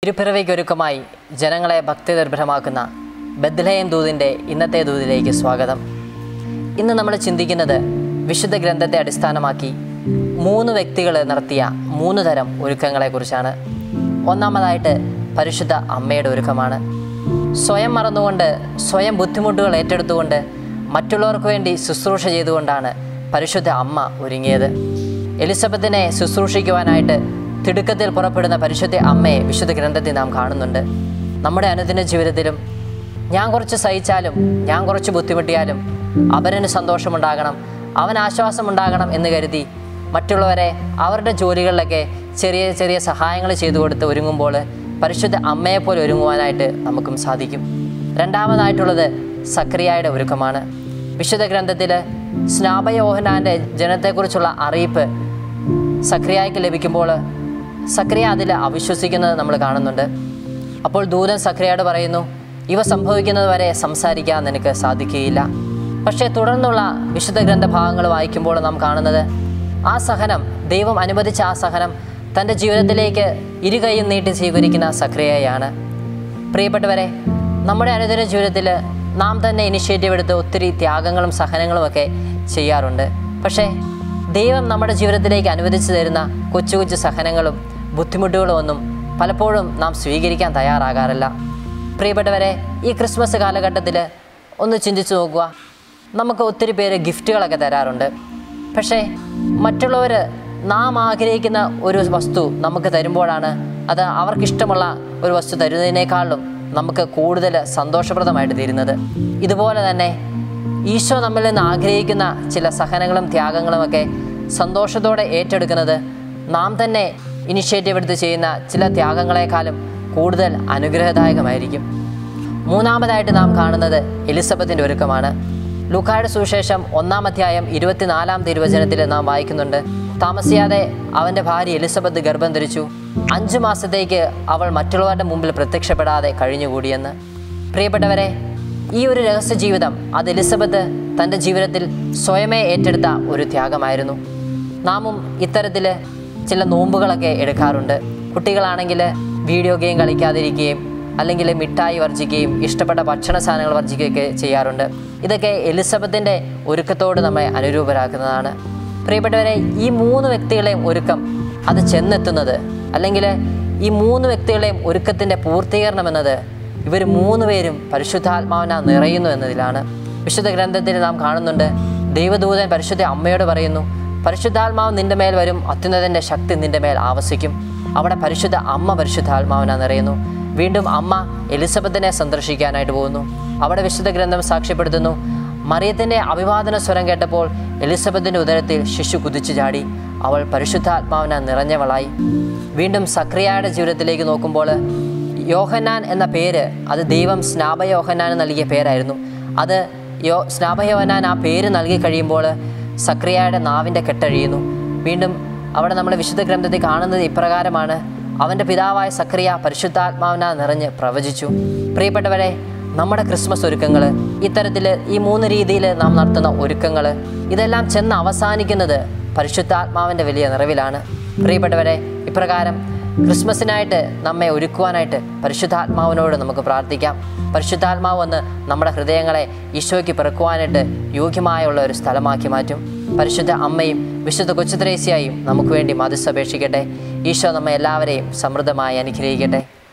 തിരുപ്പിറവിക്കൊരുക്കമായി ജനങ്ങളെ ഭക്തിനിർഭരമാക്കുന്ന ബദ്ലഹേം ദൂതിൻ്റെ ഇന്നത്തെ ദൂതിലേക്ക് സ്വാഗതം ഇന്ന് നമ്മൾ ചിന്തിക്കുന്നത് വിശുദ്ധ ഗ്രന്ഥത്തെ അടിസ്ഥാനമാക്കി മൂന്ന് വ്യക്തികൾ നടത്തിയ മൂന്ന് തരം ഒരുക്കങ്ങളെക്കുറിച്ചാണ് ഒന്നാമതായിട്ട് പരിശുദ്ധ അമ്മയുടെ ഒരുക്കമാണ് സ്വയം മറന്നുകൊണ്ട് സ്വയം ബുദ്ധിമുട്ടുകൾ ഏറ്റെടുത്തുകൊണ്ട് മറ്റുള്ളവർക്ക് വേണ്ടി ശുശ്രൂഷ ചെയ്തുകൊണ്ടാണ് പരിശുദ്ധ അമ്മ ഒരുങ്ങിയത് എലിസബത്തിനെ ശുശ്രൂഷിക്കുവാനായിട്ട് തിടുക്കത്തിൽ പുറപ്പെടുന്ന പരിശുദ്ധ അമ്മയെ വിശുദ്ധ ഗ്രന്ഥത്തിൽ നാം കാണുന്നുണ്ട് നമ്മുടെ അനുദിന ജീവിതത്തിലും ഞാൻ കുറച്ച് സഹിച്ചാലും ഞാൻ കുറച്ച് ബുദ്ധിമുട്ടിയാലും അവരന് സന്തോഷമുണ്ടാകണം അവൻ ആശ്വാസമുണ്ടാകണം എന്ന് കരുതി മറ്റുള്ളവരെ അവരുടെ ജോലികളിലൊക്കെ ചെറിയ ചെറിയ സഹായങ്ങൾ ചെയ്തു കൊടുത്ത് ഒരുങ്ങുമ്പോൾ പരിശുദ്ധ അമ്മയെപ്പോലെ ഒരുങ്ങുവാനായിട്ട് നമുക്കും സാധിക്കും രണ്ടാമതായിട്ടുള്ളത് സക്രിയയുടെ ഒരുക്കമാണ് വിശുദ്ധ ഗ്രന്ഥത്തിൽ സ്നാപയോഹനാൻ്റെ ജനത്തെക്കുറിച്ചുള്ള അറിയിപ്പ് സക്രിയയ്ക്ക് ലഭിക്കുമ്പോൾ സക്രിയ അതിൽ അവിശ്വസിക്കുന്നത് നമ്മൾ കാണുന്നുണ്ട് അപ്പോൾ ദൂതൻ സക്രിയയോട് പറയുന്നു ഇവ സംഭവിക്കുന്നത് വരെ സംസാരിക്കാൻ നിനക്ക് സാധിക്കുകയില്ല പക്ഷേ തുടർന്നുള്ള വിശുദ്ധ ഗ്രന്ഥ ഭാഗങ്ങൾ വായിക്കുമ്പോൾ നാം കാണുന്നത് ആ സഹനം ദൈവം അനുവദിച്ച ആ സഹനം തൻ്റെ ജീവിതത്തിലേക്ക് ഇരുകൈയും നീട്ടി സ്വീകരിക്കുന്ന സക്രിയയാണ് പ്രിയപ്പെട്ടവരെ നമ്മുടെ അനുദിന ജീവിതത്തിൽ നാം തന്നെ ഇനിഷ്യേറ്റീവ് എടുത്ത് ഒത്തിരി ത്യാഗങ്ങളും സഹനങ്ങളും ഒക്കെ ചെയ്യാറുണ്ട് പക്ഷേ ദൈവം നമ്മുടെ ജീവിതത്തിലേക്ക് അനുവദിച്ചു തരുന്ന കൊച്ചു കൊച്ചു സഹനങ്ങളും ബുദ്ധിമുട്ടുകളും ഒന്നും പലപ്പോഴും നാം സ്വീകരിക്കാൻ തയ്യാറാകാറില്ല പ്രിയപ്പെട്ടവരെ ഈ ക്രിസ്മസ് കാലഘട്ടത്തിൽ ഒന്ന് ചിന്തിച്ചു നോക്കുക നമുക്ക് ഒത്തിരി പേര് ഗിഫ്റ്റുകളൊക്കെ തരാറുണ്ട് പക്ഷേ മറ്റുള്ളവർ നാം ആഗ്രഹിക്കുന്ന ഒരു വസ്തു നമുക്ക് തരുമ്പോഴാണ് അത് അവർക്കിഷ്ടമുള്ള ഒരു വസ്തു തരുന്നതിനേക്കാളും നമുക്ക് കൂടുതൽ സന്തോഷപ്രദമായിട്ട് തീരുന്നത് ഇതുപോലെ തന്നെ ഈശോ നമ്മിൽ നിന്ന് ആഗ്രഹിക്കുന്ന ചില സഹനങ്ങളും ത്യാഗങ്ങളും ഒക്കെ സന്തോഷത്തോടെ ഏറ്റെടുക്കുന്നത് നാം തന്നെ ഇനിഷ്യേറ്റീവ് എടുത്ത് ചെയ്യുന്ന ചില ത്യാഗങ്ങളെക്കാളും കൂടുതൽ അനുഗ്രഹദായകമായിരിക്കും മൂന്നാമതായിട്ട് നാം കാണുന്നത് എലിസബത്തിൻ്റെ ഒരുക്കമാണ് ലൂക്കായുടെ സുവിശേഷം ഒന്നാം അധ്യായം ഇരുപത്തിനാലാം തിരുവചനത്തിൽ നാം വായിക്കുന്നുണ്ട് താമസിയാതെ അവൻ്റെ ഭാര്യ എലിസബത്ത് ഗർഭം ധരിച്ചു അഞ്ചു മാസത്തേക്ക് അവൾ മറ്റുള്ളവരുടെ മുമ്പിൽ പ്രത്യക്ഷപ്പെടാതെ കഴിഞ്ഞുകൂടിയെന്ന് പ്രിയപ്പെട്ടവരെ ഈ ഒരു രഹസ്യ ജീവിതം അത് എലിസബത്ത് തൻ്റെ ജീവിതത്തിൽ സ്വയമേ ഏറ്റെടുത്ത ഒരു ത്യാഗമായിരുന്നു നാമും ഇത്തരത്തിൽ ചില നോമ്പുകളൊക്കെ എടുക്കാറുണ്ട് കുട്ടികളാണെങ്കിൽ വീഡിയോ ഗെയിം കളിക്കാതിരിക്കുകയും അല്ലെങ്കിൽ മിഠായി വർജിക്കുകയും ഇഷ്ടപ്പെട്ട ഭക്ഷണ സാധനങ്ങൾ വർജിക്കുകയൊക്കെ ചെയ്യാറുണ്ട് ഇതൊക്കെ എലിസബത്തിൻ്റെ ഒരുക്കത്തോട് നമ്മെ അനുരൂപരാക്കുന്നതാണ് പ്രിയപ്പെട്ടവരെ ഈ മൂന്ന് വ്യക്തികളെയും ഒരുക്കം അത് ചെന്നെത്തുന്നത് അല്ലെങ്കിൽ ഈ മൂന്ന് വ്യക്തികളെയും ഒരുക്കത്തിൻ്റെ പൂർത്തീകരണം എന്നത് ഇവർ മൂന്ന് പേരും പരിശുദ്ധാത്മാവിനാൽ നിറയുന്നു എന്നതിലാണ് വിശുദ്ധ ഗ്രന്ഥത്തിൽ നാം കാണുന്നുണ്ട് ദൈവദൂതൻ പരിശുദ്ധ അമ്മയോട് പറയുന്നു പരിശുദ്ധാത്മാവ് നിന്റെ മേൽ വരും അത്യുന്നതൻ്റെ ശക്തി നിന്റെ മേൽ ആവസിക്കും അവിടെ പരിശുദ്ധ അമ്മ പരിശുദ്ധാത്മാവിനാൽ നിറയുന്നു വീണ്ടും അമ്മ എലിസബത്തിനെ സന്ദർശിക്കാനായിട്ട് പോകുന്നു അവിടെ വിശുദ്ധ ഗ്രന്ഥം സാക്ഷ്യപ്പെടുത്തുന്നു മറിയത്തിൻ്റെ അഭിവാദന സ്വരം കേട്ടപ്പോൾ എലിസബത്തിൻ്റെ ഉദരത്തിൽ ശിശു കുതിച്ചു ചാടി അവൾ പരിശുദ്ധാത്മാവിനാൽ നിറഞ്ഞവളായി വീണ്ടും സക്രിയയുടെ ജീവിതത്തിലേക്ക് നോക്കുമ്പോൾ യോഹന്നാൻ എന്ന പേര് അത് ദൈവം സ്നാപയോഹന്നാൻ നൽകിയ പേരായിരുന്നു അത് യോ സ്നാപയോഹന്നാൻ ആ പേര് നൽകി കഴിയുമ്പോൾ സക്രിയയുടെ നാവിൻ്റെ കെട്ടഴിയുന്നു വീണ്ടും അവിടെ നമ്മൾ വിശുദ്ധ ഗ്രന്ഥത്തിൽ കാണുന്നത് ഇപ്രകാരമാണ് അവൻ്റെ പിതാവായ സക്രിയ പരിശുദ്ധാത്മാവിനാൽ നിറഞ്ഞ് പ്രവചിച്ചു പ്രിയപ്പെട്ടവരെ നമ്മുടെ ക്രിസ്മസ് ഒരുക്കങ്ങൾ ഇത്തരത്തിൽ ഈ മൂന്ന് രീതിയിൽ നാം നടത്തുന്ന ഒരുക്കങ്ങൾ ഇതെല്ലാം ചെന്ന് അവസാനിക്കുന്നത് പരിശുദ്ധാത്മാവിൻ്റെ വലിയ നിറവിലാണ് പ്രിയപ്പെട്ടവരെ ഇപ്രകാരം ക്രിസ്മസിനായിട്ട് നമ്മെ ഒരുക്കുവാനായിട്ട് പരിശുദ്ധാത്മാവിനോട് നമുക്ക് പ്രാർത്ഥിക്കാം പരിശുദ്ധാത്മാവ് വന്ന് നമ്മുടെ ഹൃദയങ്ങളെ ഈശോയ്ക്ക് പിറക്കുവാനായിട്ട് യോഗ്യമായുള്ള ഒരു സ്ഥലമാക്കി മാറ്റും പരിശുദ്ധ അമ്മയും വിശുദ്ധ കൊച്ചുത്രേസ്യായും നമുക്ക് വേണ്ടി മതിസപേക്ഷിക്കട്ടെ ഈശോ നമ്മെ എല്ലാവരെയും സമൃദ്ധമായി അനുഗ്രഹിക്കട്ടെ